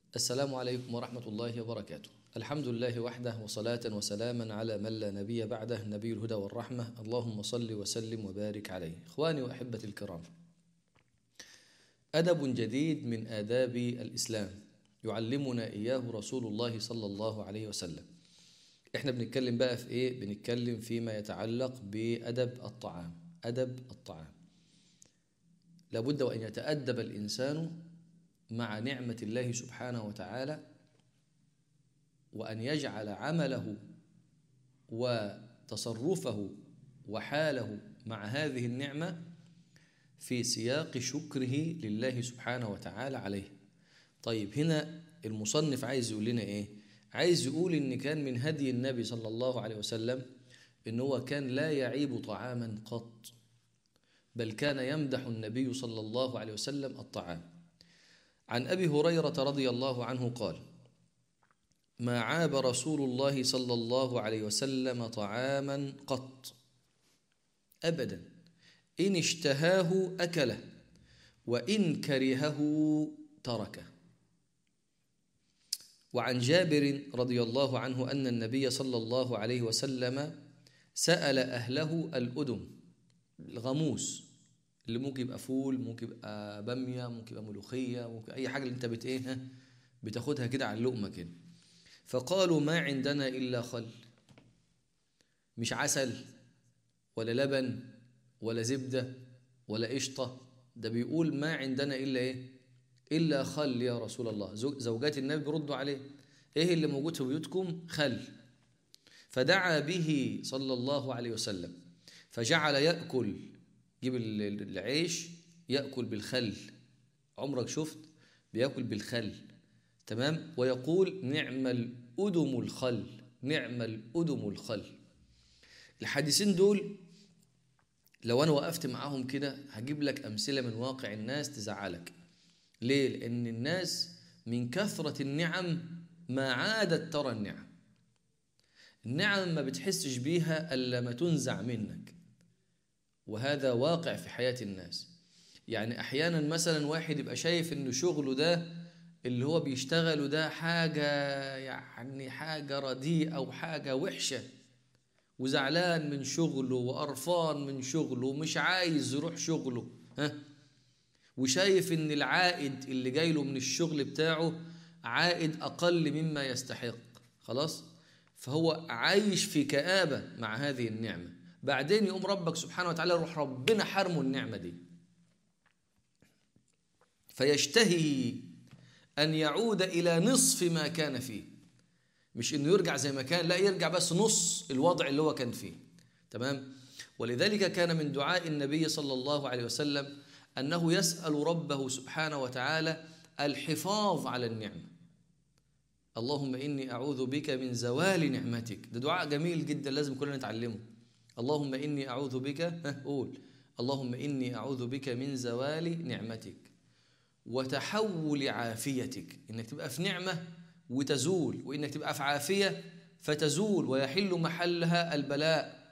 السلام عليكم ورحمة الله وبركاته الحمد لله وحده وصلاة وسلاما على من لا نبي بعده نبي الهدى والرحمة اللهم صل وسلم وبارك عليه إخواني وأحبتي الكرام أدب جديد من آداب الإسلام يعلمنا إياه رسول الله صلى الله عليه وسلم إحنا بنتكلم بقى في إيه؟ بنتكلم فيما يتعلق بأدب الطعام أدب الطعام لابد وأن يتأدب الإنسان مع نعمة الله سبحانه وتعالى وأن يجعل عمله وتصرفه وحاله مع هذه النعمة في سياق شكره لله سبحانه وتعالى عليه طيب هنا المصنف عايز يقول لنا ايه عايز يقول ان كان من هدي النبي صلى الله عليه وسلم ان هو كان لا يعيب طعاما قط بل كان يمدح النبي صلى الله عليه وسلم الطعام عن ابي هريره رضي الله عنه قال ما عاب رسول الله صلى الله عليه وسلم طعاما قط ابدا ان اشتهاه اكله وان كرهه تركه وعن جابر رضي الله عنه ان النبي صلى الله عليه وسلم سال اهله الادم الغموس اللي ممكن يبقى فول ممكن يبقى باميه ممكن يبقى ملوخيه ممكن اي حاجه اللي انت بت ايه بتاخدها كده على اللقمه كده فقالوا ما عندنا الا خل مش عسل ولا لبن ولا زبده ولا قشطه ده بيقول ما عندنا الا ايه الا خل يا رسول الله زوجات النبي بيردوا عليه ايه اللي موجود في بيوتكم خل فدعا به صلى الله عليه وسلم فجعل ياكل يجيب العيش ياكل بالخل عمرك شفت بياكل بالخل تمام ويقول نعم الأدم الخل نعم الأدم الخل الحديثين دول لو أنا وقفت معاهم كده هجيب لك أمثلة من واقع الناس تزعلك ليه؟ لأن الناس من كثرة النعم ما عادت ترى النعم النعم ما بتحسش بيها إلا ما تنزع منك وهذا واقع في حياة الناس يعني أحيانا مثلا واحد يبقى شايف إن شغله ده اللي هو بيشتغله ده حاجة يعني حاجة رديئة أو حاجة وحشة وزعلان من شغله وقرفان من شغله ومش عايز يروح شغله ها وشايف إن العائد اللي جاي له من الشغل بتاعه عائد أقل مما يستحق خلاص فهو عايش في كآبة مع هذه النعمة بعدين يقوم ربك سبحانه وتعالى يروح ربنا حرمه النعمة دي فيشتهي أن يعود إلى نصف ما كان فيه مش إنه يرجع زي ما كان لا يرجع بس نص الوضع اللي هو كان فيه تمام ولذلك كان من دعاء النبي صلى الله عليه وسلم أنه يسأل ربه سبحانه وتعالى الحفاظ على النعمة اللهم إني أعوذ بك من زوال نعمتك ده دعاء جميل جدا لازم كلنا نتعلمه اللهم إني أعوذ بك قول اللهم إني أعوذ بك من زوال نعمتك وتحول عافيتك انك تبقى في نعمه وتزول وانك تبقى في عافيه فتزول ويحل محلها البلاء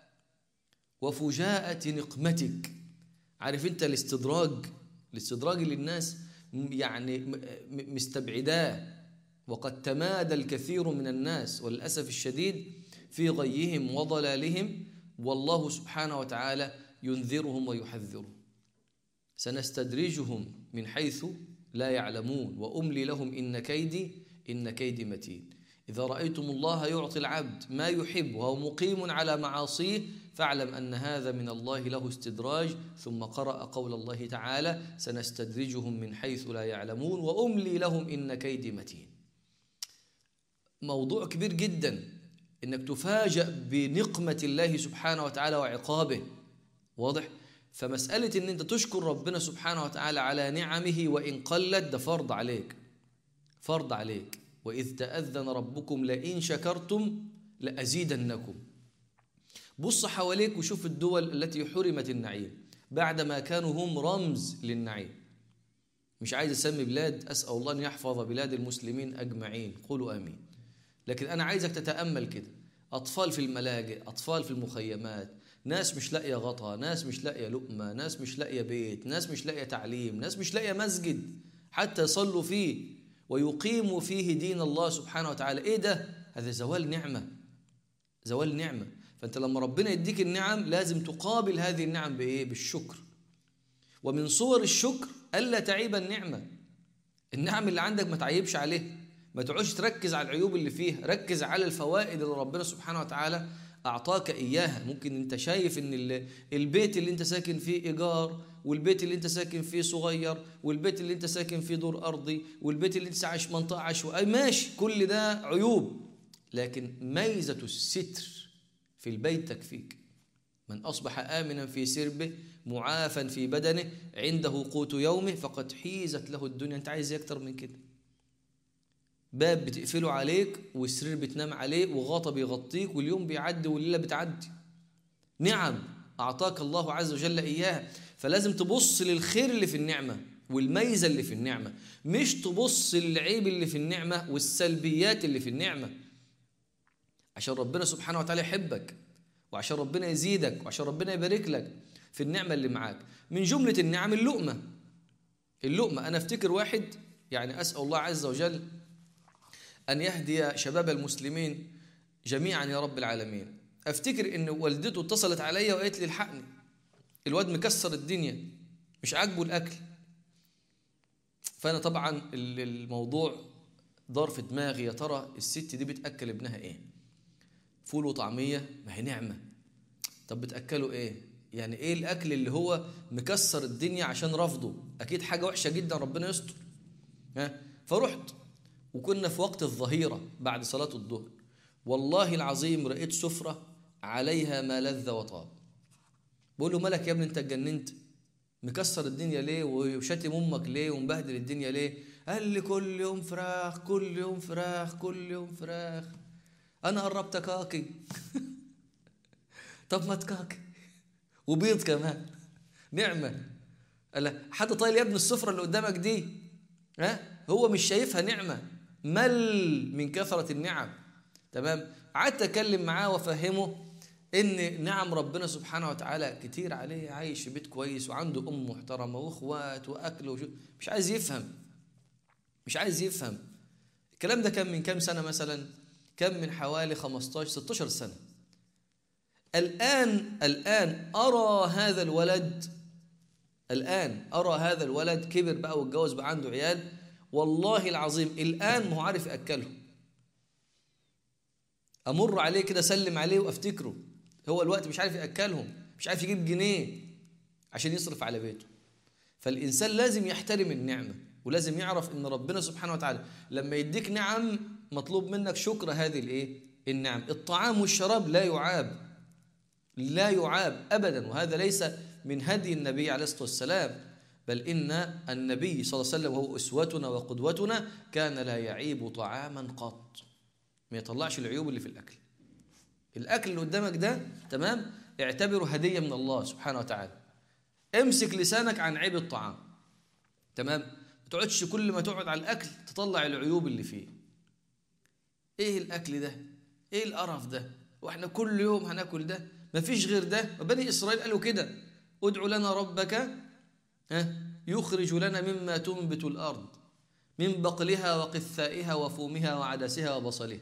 وفجاءة نقمتك عارف انت الاستدراج الاستدراج اللي الناس يعني مستبعداه وقد تمادى الكثير من الناس وللاسف الشديد في غيهم وضلالهم والله سبحانه وتعالى ينذرهم ويحذرهم سنستدرجهم من حيث لا يعلمون واملي لهم ان كيدي ان كيدي متين اذا رايتم الله يعطي العبد ما يحب وهو مقيم على معاصيه فاعلم ان هذا من الله له استدراج ثم قرا قول الله تعالى سنستدرجهم من حيث لا يعلمون واملي لهم ان كيدي متين موضوع كبير جدا انك تفاجأ بنقمه الله سبحانه وتعالى وعقابه واضح فمسألة إن أنت تشكر ربنا سبحانه وتعالى على نعمه وإن قلت ده فرض عليك فرض عليك وإذ تأذن ربكم لئن شكرتم لأزيدنكم بص حواليك وشوف الدول التي حرمت النعيم بعدما كانوا هم رمز للنعيم مش عايز أسمي بلاد أسأل الله أن يحفظ بلاد المسلمين أجمعين قولوا آمين لكن أنا عايزك تتأمل كده أطفال في الملاجئ أطفال في المخيمات ناس مش لاقيه غطا ناس مش لاقيه لقمه ناس مش لاقيه بيت ناس مش لاقيه تعليم ناس مش لاقيه مسجد حتى يصلوا فيه ويقيم فيه دين الله سبحانه وتعالى ايه ده هذا زوال نعمه زوال نعمه فانت لما ربنا يديك النعم لازم تقابل هذه النعم بايه بالشكر ومن صور الشكر الا تعيب النعمه النعم اللي عندك ما تعيبش عليه ما تقعدش تركز على العيوب اللي فيها ركز على الفوائد اللي ربنا سبحانه وتعالى اعطاك اياها ممكن انت شايف ان البيت اللي انت ساكن فيه ايجار والبيت اللي انت ساكن فيه صغير والبيت اللي انت ساكن فيه دور ارضي والبيت اللي انت عايش منطقه عشوائيه ماشي كل ده عيوب لكن ميزه الستر في البيت تكفيك من اصبح امنا في سربه معافا في بدنه عنده قوت يومه فقد حيزت له الدنيا انت عايز اكتر من كده باب بتقفله عليك والسرير بتنام عليه وغطا بيغطيك واليوم بيعدي والليله بتعدي نعم اعطاك الله عز وجل اياها فلازم تبص للخير اللي في النعمه والميزه اللي في النعمه مش تبص للعيب اللي في النعمه والسلبيات اللي في النعمه عشان ربنا سبحانه وتعالى يحبك وعشان ربنا يزيدك وعشان ربنا يبارك لك في النعمه اللي معاك من جمله النعم اللقمه اللقمه انا افتكر واحد يعني اسال الله عز وجل أن يهدي شباب المسلمين جميعا يا رب العالمين أفتكر إن والدته اتصلت عليا وقالت لي الحقني الواد مكسر الدنيا مش عاجبه الأكل فأنا طبعا الموضوع دار في دماغي يا ترى الست دي بتأكل ابنها إيه فول وطعمية ما هي نعمة طب بتأكله إيه يعني إيه الأكل اللي هو مكسر الدنيا عشان رفضه أكيد حاجة وحشة جدا ربنا يستر ها فرحت وكنا في وقت الظهيرة بعد صلاة الظهر والله العظيم رأيت سفرة عليها ما لذ وطاب بقول له مالك يا ابني انت اتجننت مكسر الدنيا ليه وشاتم امك ليه ومبهدل الدنيا ليه قال لي كل يوم فراخ كل يوم فراخ كل يوم فراخ انا قربت كاكي طب ما تكاكي وبيض كمان نعمه قال حد طايل يا ابني السفره اللي قدامك دي ها هو مش شايفها نعمه مل من كثرة النعم تمام قعدت أتكلم معاه وأفهمه إن نعم ربنا سبحانه وتعالى كتير عليه عايش في بيت كويس وعنده أم محترمة وإخوات وأكل وشو مش عايز يفهم مش عايز يفهم الكلام ده كان من كام سنة مثلا كان من حوالي 15 16 سنة الآن الآن أرى هذا الولد الآن أرى هذا الولد كبر بقى واتجوز بقى عنده عيال والله العظيم الآن ما هو عارف يأكله أمر عليه كده أسلم عليه وأفتكره هو الوقت مش عارف يأكلهم مش عارف يجيب جنيه عشان يصرف على بيته فالإنسان لازم يحترم النعمة ولازم يعرف إن ربنا سبحانه وتعالى لما يديك نعم مطلوب منك شكر هذه الإيه؟ النعم الطعام والشراب لا يعاب لا يعاب أبدا وهذا ليس من هدي النبي عليه الصلاة والسلام بل إن النبي صلى الله عليه وسلم وهو أسوتنا وقدوتنا كان لا يعيب طعاما قط ما يطلعش العيوب اللي في الأكل الأكل اللي قدامك ده تمام اعتبره هدية من الله سبحانه وتعالى امسك لسانك عن عيب الطعام تمام ما تقعدش كل ما تقعد على الأكل تطلع العيوب اللي فيه ايه الأكل ده ايه القرف ده واحنا كل يوم هناكل ده مفيش غير ده بني إسرائيل قالوا كده ادعو لنا ربك يخرج لنا مما تنبت الأرض من بقلها وقثائها وفومها وعدسها وبصلها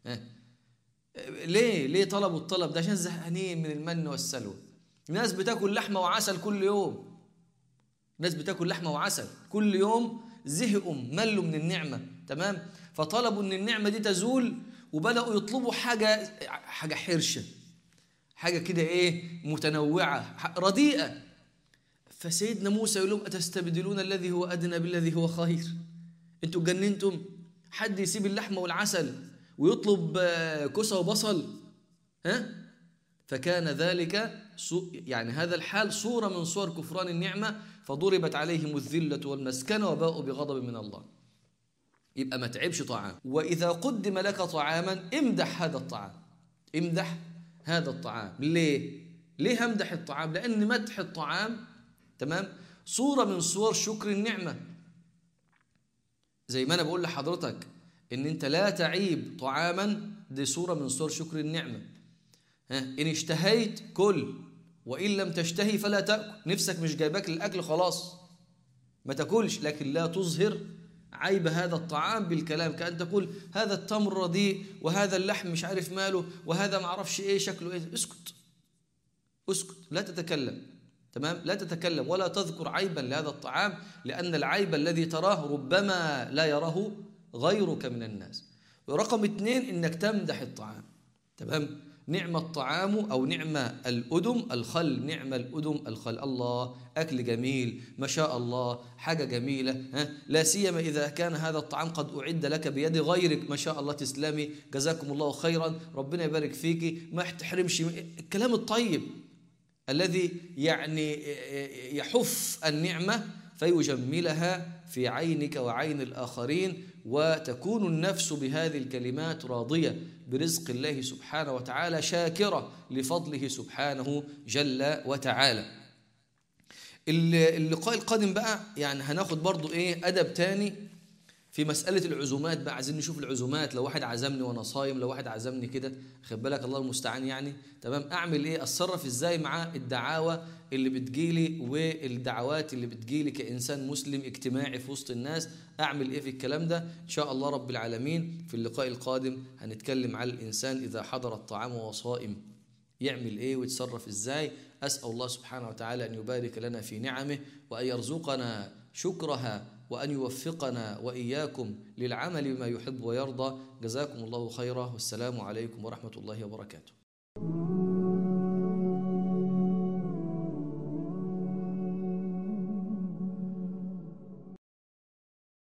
ليه ليه طلبوا الطلب ده عشان زهقانين من المن والسلوى الناس بتاكل لحمه وعسل كل يوم الناس بتاكل لحمه وعسل كل يوم زهقوا ملوا من النعمه تمام فطلبوا ان النعمه دي تزول وبداوا يطلبوا حاجه حاجه حرشه حاجه كده ايه متنوعه رديئه فسيدنا موسى يقول لهم أتستبدلون الذي هو أدنى بالذي هو خير أنتوا جننتم حد يسيب اللحمة والعسل ويطلب كسى وبصل ها فكان ذلك يعني هذا الحال صورة من صور كفران النعمة فضربت عليهم الذلة والمسكنة وباءوا بغضب من الله يبقى ما تعبش طعام وإذا قدم لك طعاما امدح هذا الطعام امدح هذا الطعام ليه؟ ليه همدح الطعام؟ لأن مدح الطعام تمام صورة من صور شكر النعمة زي ما أنا بقول لحضرتك إن أنت لا تعيب طعاما دي صورة من صور شكر النعمة ها إن اشتهيت كل وإن لم تشتهي فلا تأكل نفسك مش جايباك للأكل خلاص ما تاكلش لكن لا تظهر عيب هذا الطعام بالكلام كأن تقول هذا التمر رديء وهذا اللحم مش عارف ماله وهذا ما اعرفش ايه شكله ايه اسكت اسكت لا تتكلم تمام لا تتكلم ولا تذكر عيبا لهذا الطعام لأن العيب الذي تراه ربما لا يراه غيرك من الناس رقم اثنين انك تمدح الطعام تمام نعم الطعام او نعم الادم الخل نعم الادم الخل الله اكل جميل ما شاء الله حاجه جميله ها لا سيما اذا كان هذا الطعام قد اعد لك بيد غيرك ما شاء الله تسلمي جزاكم الله خيرا ربنا يبارك فيكي ما تحرمش الكلام الطيب الذي يعني يحف النعمه فيجملها في عينك وعين الاخرين وتكون النفس بهذه الكلمات راضيه برزق الله سبحانه وتعالى شاكره لفضله سبحانه جل وتعالى. اللقاء القادم بقى يعني هناخد برضو ايه ادب تاني في مسألة العزومات بقى عايزين نشوف العزومات لو واحد عزمني وانا صايم لو واحد عزمني كده خد بالك الله المستعان يعني تمام اعمل ايه اتصرف ازاي مع الدعاوى اللي بتجيلي والدعوات اللي بتجيلي كانسان مسلم اجتماعي في وسط الناس اعمل ايه في الكلام ده ان شاء الله رب العالمين في اللقاء القادم هنتكلم على الانسان اذا حضر الطعام وهو صائم يعمل ايه ويتصرف ازاي اسال الله سبحانه وتعالى ان يبارك لنا في نعمه وان يرزقنا شكرها وأن يوفقنا وإياكم للعمل بما يحب ويرضى جزاكم الله خيرا والسلام عليكم ورحمة الله وبركاته